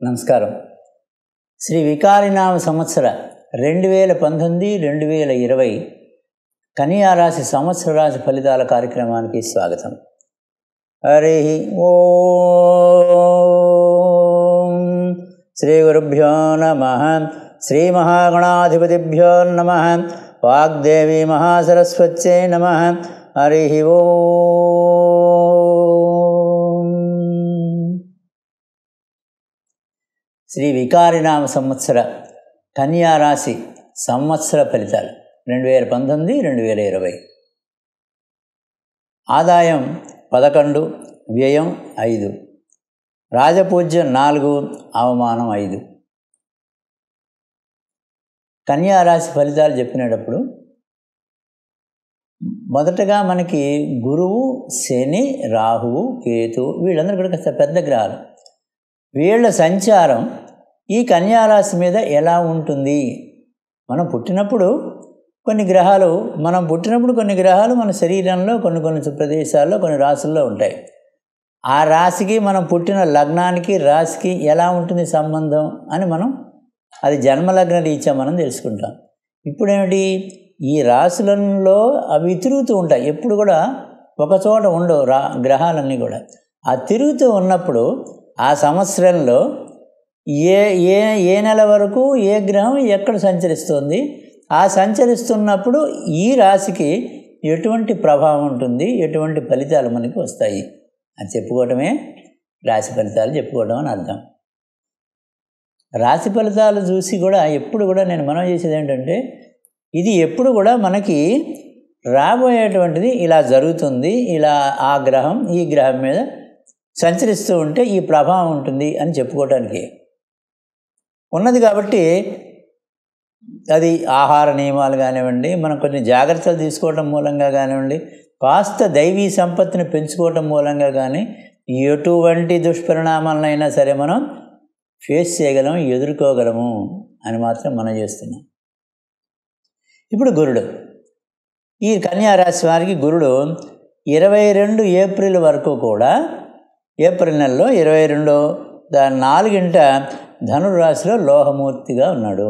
నమస్కారం శ్రీ వికారినామ సంవత్సర రెండు వేల పంతొమ్మిది రెండు వేల ఇరవై కన్యా రాశి సంవత్సర రాశి ఫలితాల కార్యక్రమానికి స్వాగతం హరి ఓం శ్రీ గురుభ్యో నమ శ్రీ మహాగణాధిపతిభ్యో నమ వాగ్దేవి మహాసరస్వత్యై నమ హరి ఓం శ్రీ వికారినామ సంవత్సర కన్యా రాశి సంవత్సర ఫలితాలు రెండు వేల పంతొమ్మిది రెండు వేల ఇరవై ఆదాయం పదకొండు వ్యయం ఐదు రాజపూజ్యం నాలుగు అవమానం ఐదు కన్యా రాశి ఫలితాలు చెప్పినప్పుడు మొదటగా మనకి గురువు శని రాహువు కేతు వీళ్ళందరూ కూడా కాస్త పెద్ద గ్రహాలు వీళ్ళ సంచారం ఈ కన్యారాశి మీద ఎలా ఉంటుంది మనం పుట్టినప్పుడు కొన్ని గ్రహాలు మనం పుట్టినప్పుడు కొన్ని గ్రహాలు మన శరీరంలో కొన్ని కొన్ని ప్రదేశాల్లో కొన్ని రాశుల్లో ఉంటాయి ఆ రాశికి మనం పుట్టిన లగ్నానికి రాశికి ఎలా ఉంటుంది సంబంధం అని మనం అది జన్మలగ్న రీత్యా మనం తెలుసుకుంటాం ఇప్పుడేమిటి ఈ రాశులలో అవి తిరుగుతూ ఉంటాయి ఎప్పుడు కూడా ఒక చోట ఉండవు రా గ్రహాలన్నీ కూడా ఆ తిరుగుతూ ఉన్నప్పుడు ఆ సంవత్సరంలో ఏ ఏ ఏ నెల వరకు ఏ గ్రహం ఎక్కడ సంచరిస్తుంది ఆ సంచరిస్తున్నప్పుడు ఈ రాశికి ఎటువంటి ప్రభావం ఉంటుంది ఎటువంటి ఫలితాలు మనకి వస్తాయి అని చెప్పుకోవటమే రాశి ఫలితాలు చెప్పుకోవడం అని అర్థం రాశి ఫలితాలు చూసి కూడా ఎప్పుడు కూడా నేను మనం చేసేది ఏంటంటే ఇది ఎప్పుడు కూడా మనకి రాబోయేటువంటిది ఇలా జరుగుతుంది ఇలా ఆ గ్రహం ఈ గ్రహం మీద సంచరిస్తూ ఉంటే ఈ ప్రభావం ఉంటుంది అని చెప్పుకోవటానికి ఉన్నది కాబట్టి అది ఆహార నియమాలు కానివ్వండి మనం కొన్ని జాగ్రత్తలు తీసుకోవడం మూలంగా కానివ్వండి కాస్త దైవీ సంపత్తిని పెంచుకోవటం మూలంగా కానీ ఎటువంటి దుష్పరిణామాలనైనా సరే మనం ఫేస్ చేయగలం ఎదుర్కోగలము అని మాత్రం మనం చేస్తున్నాం ఇప్పుడు గురుడు ఈ కన్యారాశి వారికి గురుడు ఇరవై రెండు ఏప్రిల్ వరకు కూడా ఏప్రిల్ నెలలో ఇరవై రెండో దాని నాలుగింట ధనురాశిలో లోహమూర్తిగా ఉన్నాడు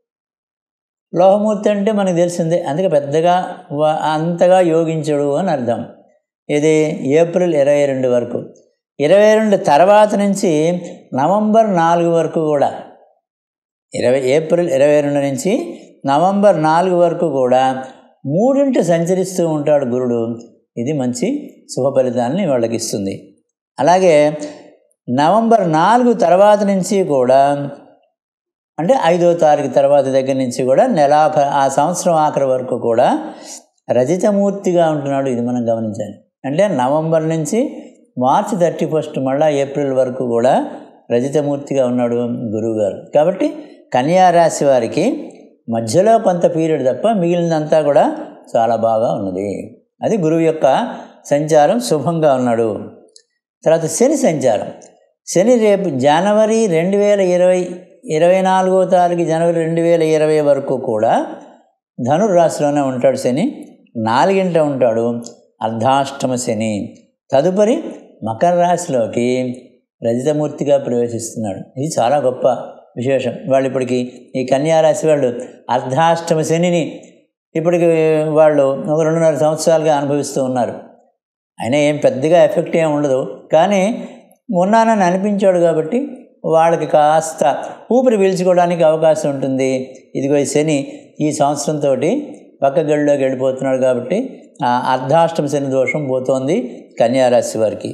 లోహమూర్తి అంటే మనకు తెలిసిందే అందుకే పెద్దగా అంతగా యోగించడు అని అర్థం ఇది ఏప్రిల్ ఇరవై రెండు వరకు ఇరవై రెండు తర్వాత నుంచి నవంబర్ నాలుగు వరకు కూడా ఇరవై ఏప్రిల్ ఇరవై రెండు నుంచి నవంబర్ నాలుగు వరకు కూడా మూడింటి సంచరిస్తూ ఉంటాడు గురుడు ఇది మంచి శుభ ఫలితాన్ని వాళ్ళకి ఇస్తుంది అలాగే నవంబర్ నాలుగు తర్వాత నుంచి కూడా అంటే ఐదో తారీఖు తర్వాత దగ్గర నుంచి కూడా నెలాఖ ఆ సంవత్సరం ఆఖరి వరకు కూడా రజితమూర్తిగా ఉంటున్నాడు ఇది మనం గమనించాలి అంటే నవంబర్ నుంచి మార్చి థర్టీ ఫస్ట్ మళ్ళా ఏప్రిల్ వరకు కూడా రజితమూర్తిగా ఉన్నాడు గురువుగారు కాబట్టి కన్యారాశి వారికి మధ్యలో కొంత పీరియడ్ తప్ప మిగిలినంతా కూడా చాలా బాగా ఉన్నది అది గురువు యొక్క సంచారం శుభంగా ఉన్నాడు తర్వాత శని సంచారం శని రేపు జనవరి రెండు వేల ఇరవై ఇరవై నాలుగో తారీఖు జనవరి రెండు వేల ఇరవై వరకు కూడా ధనుర్రాశిలోనే ఉంటాడు శని నాలుగింట ఉంటాడు అర్ధాష్టమ శని తదుపరి మకర రాశిలోకి రజితమూర్తిగా ప్రవేశిస్తున్నాడు ఇది చాలా గొప్ప విశేషం వాళ్ళు ఇప్పటికి ఈ కన్యారాశి వాళ్ళు అర్ధాష్టమ శనిని ఇప్పటికి వాళ్ళు ఒక రెండున్నర సంవత్సరాలుగా అనుభవిస్తూ ఉన్నారు అయినా ఏం పెద్దగా ఎఫెక్ట్ ఏమి ఉండదు కానీ ఉన్నానని అనిపించాడు కాబట్టి వాళ్ళకి కాస్త ఊపిరి పీల్చుకోవడానికి అవకాశం ఉంటుంది ఇదిగో ఈ శని ఈ సంవత్సరంతో పక్క గడిలోకి వెళ్ళిపోతున్నాడు కాబట్టి అర్ధాష్టమ శని దోషం పోతోంది కన్యారాశి వారికి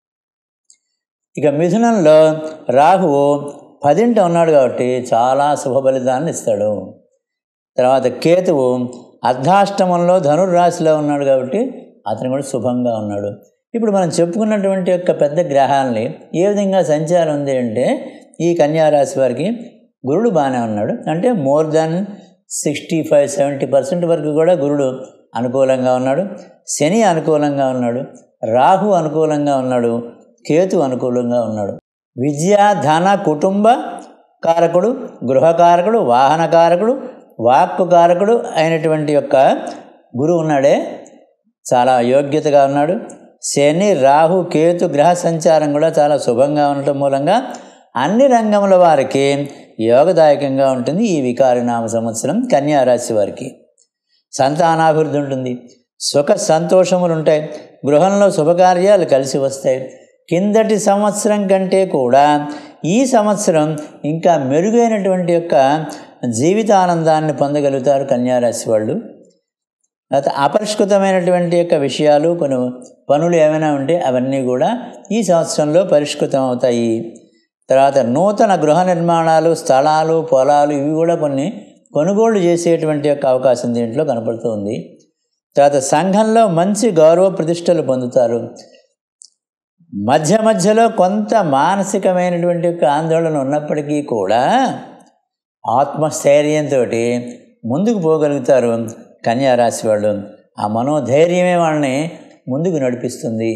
ఇక మిథునంలో రాహువు పదింట ఉన్నాడు కాబట్టి చాలా శుభ ఫలితాన్ని ఇస్తాడు తర్వాత కేతువు అర్ధాష్టమంలో ధనుర్రాశిలో ఉన్నాడు కాబట్టి అతను కూడా శుభంగా ఉన్నాడు ఇప్పుడు మనం చెప్పుకున్నటువంటి యొక్క పెద్ద గ్రహాలని ఏ విధంగా సంచారం ఉంది అంటే ఈ కన్యారాశి వారికి గురుడు బాగానే ఉన్నాడు అంటే more than sixty five seventy percent వరకు కూడా గురుడు అనుకూలంగా ఉన్నాడు శని అనుకూలంగా ఉన్నాడు రాహు అనుకూలంగా ఉన్నాడు కేతు అనుకూలంగా ఉన్నాడు విద్య ధన కుటుంబ కారకుడు గృహకారకుడు వాహనకారకుడు వాక్కు కారకుడు అయినటువంటి యొక్క గురువు ఉన్నాడే చాలా యోగ్యతగా ఉన్నాడు శని రాహు కేతు గ్రహ సంచారం కూడా చాలా శుభంగా ఉండటం మూలంగా అన్ని రంగముల వారికి యోగదాయకంగా ఉంటుంది ఈ వికారినామ సంవత్సరం కన్యా రాశి వారికి సంతానాభివృద్ధి ఉంటుంది సుఖ సంతోషములు ఉంటాయి గృహంలో శుభకార్యాలు కలిసి వస్తాయి కిందటి సంవత్సరం కంటే కూడా ఈ సంవత్సరం ఇంకా మెరుగైనటువంటి యొక్క జీవితానందాన్ని పొందగలుగుతారు కన్యారాశి వాళ్ళు తర్వాత అపరిష్కృతమైనటువంటి యొక్క విషయాలు కొన్ని పనులు ఏమైనా ఉంటే అవన్నీ కూడా ఈ సంవత్సరంలో పరిష్కృతం అవుతాయి తర్వాత నూతన గృహ నిర్మాణాలు స్థలాలు పొలాలు ఇవి కూడా కొన్ని కొనుగోలు చేసేటువంటి యొక్క అవకాశం దీంట్లో కనపడుతుంది తర్వాత సంఘంలో మంచి గౌరవ ప్రతిష్టలు పొందుతారు మధ్య మధ్యలో కొంత మానసికమైనటువంటి యొక్క ఆందోళన ఉన్నప్పటికీ కూడా ఆత్మస్థైర్యంతో ముందుకు పోగలుగుతారు కన్యారాశి వాళ్ళు ఆ మనోధైర్యమే వాళ్ళని ముందుకు నడిపిస్తుంది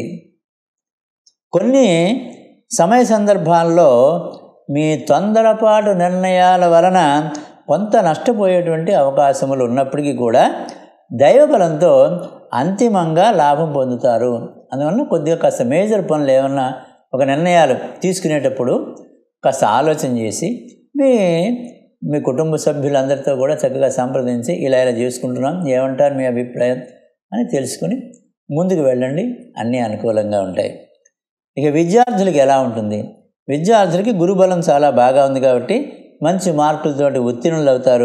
కొన్ని సమయ సందర్భాల్లో మీ తొందరపాటు నిర్ణయాల వలన కొంత నష్టపోయేటువంటి అవకాశములు ఉన్నప్పటికీ కూడా దైవబలంతో అంతిమంగా లాభం పొందుతారు అందువలన కొద్దిగా కాస్త మేజర్ పనులు ఏమన్నా ఒక నిర్ణయాలు తీసుకునేటప్పుడు కాస్త ఆలోచన చేసి మీ మీ కుటుంబ సభ్యులందరితో కూడా చక్కగా సంప్రదించి ఇలా ఇలా చేసుకుంటున్నాం ఏమంటారు మీ అభిప్రాయం అని తెలుసుకుని ముందుకు వెళ్ళండి అన్నీ అనుకూలంగా ఉంటాయి ఇక విద్యార్థులకి ఎలా ఉంటుంది విద్యార్థులకి గురుబలం చాలా బాగా ఉంది కాబట్టి మంచి మార్కులతోటి ఉత్తీర్ణులు అవుతారు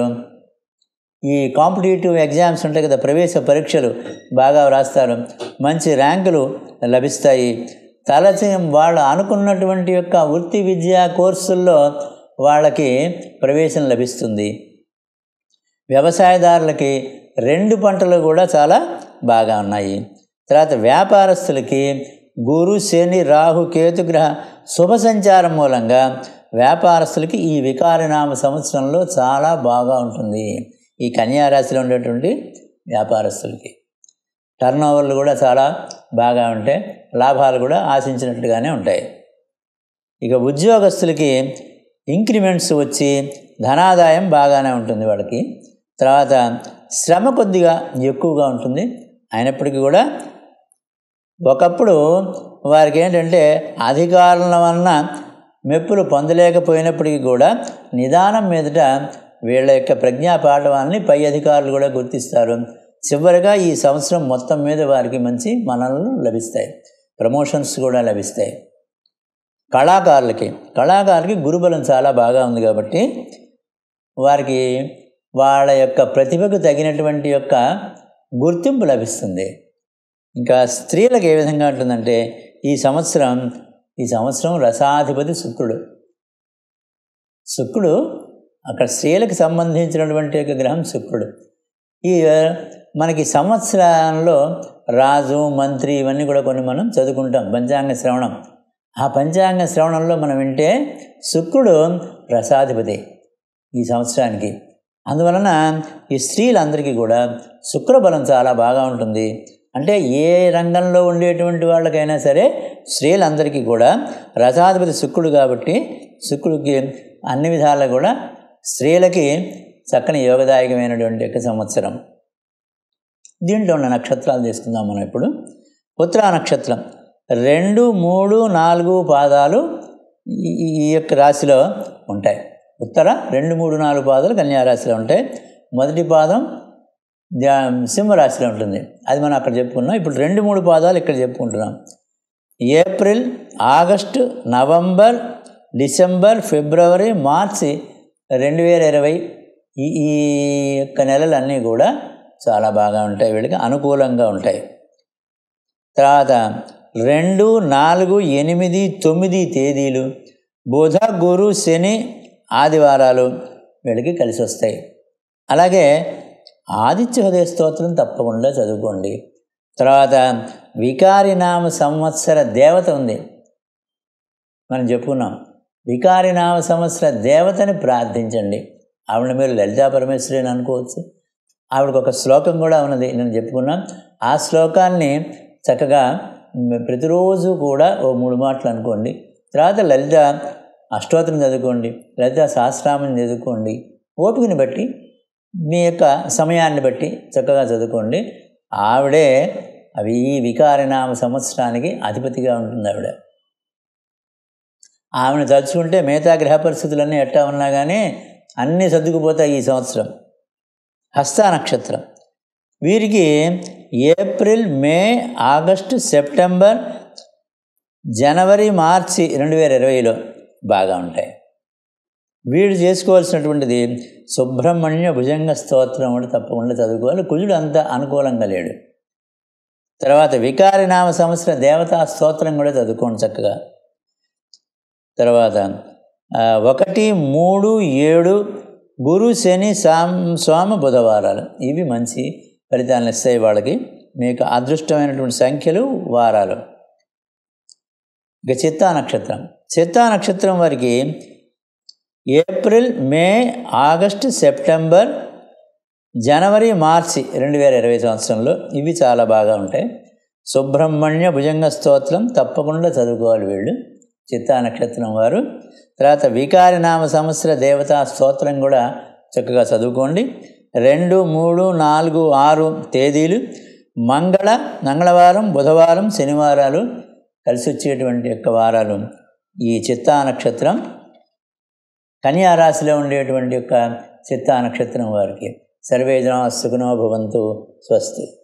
ఈ కాంపిటేటివ్ ఎగ్జామ్స్ ఉంటాయి కదా ప్రవేశ పరీక్షలు బాగా వ్రాస్తారు మంచి ర్యాంకులు లభిస్తాయి తలచి వాళ్ళు అనుకున్నటువంటి యొక్క వృత్తి విద్యా కోర్సుల్లో వాళ్ళకి ప్రవేశం లభిస్తుంది వ్యవసాయదారులకి రెండు పంటలు కూడా చాలా బాగా ఉన్నాయి తర్వాత వ్యాపారస్తులకి గురు శని రాహు కేతుగ్రహ శుభ సంచారం మూలంగా వ్యాపారస్తులకి ఈ వికారనామ సంవత్సరంలో చాలా బాగా ఉంటుంది ఈ కన్యారాశిలో ఉండేటువంటి వ్యాపారస్తులకి టర్న్ ఓవర్లు కూడా చాలా బాగా ఉంటాయి లాభాలు కూడా ఆశించినట్టుగానే ఉంటాయి ఇక ఉద్యోగస్తులకి ఇంక్రిమెంట్స్ వచ్చి ధనాదాయం బాగానే ఉంటుంది వాళ్ళకి తర్వాత శ్రమ కొద్దిగా ఎక్కువగా ఉంటుంది అయినప్పటికీ కూడా ఒకప్పుడు వారికి ఏంటంటే అధికారుల వలన మెప్పులు పొందలేకపోయినప్పటికీ కూడా నిదానం మీదట వీళ్ళ యొక్క ప్రజ్ఞాపాఠవాన్ని పై అధికారులు కూడా గుర్తిస్తారు చివరిగా ఈ సంవత్సరం మొత్తం మీద వారికి మంచి మనలు లభిస్తాయి ప్రమోషన్స్ కూడా లభిస్తాయి కళాకారులకి కళాకారులకి గురుబలం చాలా బాగా ఉంది కాబట్టి వారికి వాళ్ళ యొక్క ప్రతిభకు తగినటువంటి యొక్క గుర్తింపు లభిస్తుంది ఇంకా స్త్రీలకు ఏ విధంగా ఉంటుందంటే ఈ సంవత్సరం ఈ సంవత్సరం రసాధిపతి శుక్రుడు శుక్రుడు అక్కడ స్త్రీలకు సంబంధించినటువంటి యొక్క గ్రహం శుక్రుడు ఈ మనకి సంవత్సరంలో రాజు మంత్రి ఇవన్నీ కూడా కొన్ని మనం చదువుకుంటాం పంచాంగ శ్రవణం ఆ పంచాంగ శ్రవణంలో మనం వింటే శుక్రుడు రసాధిపతి ఈ సంవత్సరానికి అందువలన ఈ స్త్రీలందరికీ కూడా శుక్రబలం చాలా బాగా ఉంటుంది అంటే ఏ రంగంలో ఉండేటువంటి వాళ్ళకైనా సరే స్త్రీలందరికీ కూడా రథాధిపతి శుక్రుడు కాబట్టి శుక్రుడికి అన్ని విధాలా కూడా స్త్రీలకి చక్కని యోగదాయకమైనటువంటి యొక్క సంవత్సరం దీంట్లో ఉన్న నక్షత్రాలు తీసుకుందాం మనం ఇప్పుడు ఉత్తరా నక్షత్రం రెండు మూడు నాలుగు పాదాలు ఈ- ఈ యొక్క రాశిలో ఉంటాయి ఉత్తర రెండు మూడు నాలుగు పాదాలు కన్యా రాశిలో ఉంటాయి మొదటి పాదం ధ్యా- సింహరాశిలో ఉంటుంది అది మనం అక్కడ చెప్పుకున్నాం ఇప్పుడు రెండు మూడు పాదాలు ఇక్కడ చెప్పుకుంటున్నాం ఏప్రిల్ ఆగస్టు నవంబర్ డిసెంబర్ ఫిబ్రవరి మార్చి రెండు వేల ఇరవై ఈ ఈ యొక్క నెలలన్నీ కూడా చాలా బాగా ఉంటాయి వీళ్ళకి అనుకూలంగా ఉంటాయి తర్వాత రెండు నాలుగు ఎనిమిది తొమ్మిది తేదీలు బుధ గురు శని ఆదివారాలు వీళ్ళకి కలిసి వస్తాయి అలాగే ఆదిత్య హృదయ స్తోత్రం తప్పకుండా చదువుకోండి తర్వాత వికారినామ సంవత్సర దేవత ఉంది మనం చెప్పుకున్నాం వికారినామ సంవత్సర దేవతని ప్రార్థించండి ఆవిడ మీరు లలితా పరమేశ్వరి అని అనుకోవచ్చు ఆవిడకు ఒక శ్లోకం కూడా ఉన్నది నేను చెప్పుకున్నాం ఆ శ్లోకాన్ని చక్కగా మ్, ప్రతిరోజు కూడా ఓ మూడు మాటలు అనుకోండి తర్వాత లలిత అష్టోత్తరం చదువుకోండి లలిత సహస్రామం చదువుకోండి ఓపికని బట్టి మీ యొక్క సమయాన్ని బట్టి చక్కగా చదువుకోండి ఆవిడే అవి ఈ వికారనామ సంవత్సరానికి అధిపతిగా ఉంటుంది ఆవిడ ఆమెను తలుచుకుంటే మిగతా గ్రహ పరిస్థితులన్నీ ఎట్టా ఉన్నా కానీ అన్నీ సర్దుకుపోతాయి ఈ సంవత్సరం హస్త నక్షత్రం వీరికి ఏప్రిల్ మే ఆగస్టు సెప్టెంబర్ జనవరి మార్చి రెండు వేల ఇరవైలో బాగా ఉంటాయి వీడు చేసుకోవాల్సినటువంటిది సుబ్రహ్మణ్య భుజంగ స్తోత్రం కూడా తప్పకుండా చదువుకోవాలి కుజుడు అంత అనుకూలంగా లేడు తర్వాత వికారి నామ సంవత్సర దేవతా స్తోత్రం కూడా చదువుకోండి చక్కగా తర్వాత ఆ, ఒకటి మూడు ఏడు గురు శని సాం సోమ బుధవారాలు ఇవి మంచి ఫలితాలను ఇస్తాయి వాళ్ళకి మీకు అదృష్టమైనటువంటి సంఖ్యలు వారాలు ఇక చిత్తా నక్షత్రం చిత్తా నక్షత్రం వారికి ఏప్రిల్ మే ఆగస్టు సెప్టెంబర్ జనవరి మార్చి రెండు వేల ఇరవై సంవత్సరంలో ఇవి చాలా బాగా ఉంటాయి సుబ్రహ్మణ్య భుజంగ స్తోత్రం తప్పకుండా చదువుకోవాలి వీళ్ళు చిత్తా నక్షత్రం వారు తర్వాత వికారి నామ సంవత్సర దేవతా స్తోత్రం కూడా చక్కగా చదువుకోండి రెండు మూడు నాలుగు ఆరు తేదీలు మంగళ మంగళవారం బుధవారం శనివారాలు కలిసి వచ్చేటువంటి యొక్క వారాలు ఈ చిత్తా నక్షత్రం కన్యా రాశిలో ఉండేటువంటి యొక్క చిత్తా నక్షత్రం వారికి సర్వే జనా సుఖనో భవంతు స్వస్తి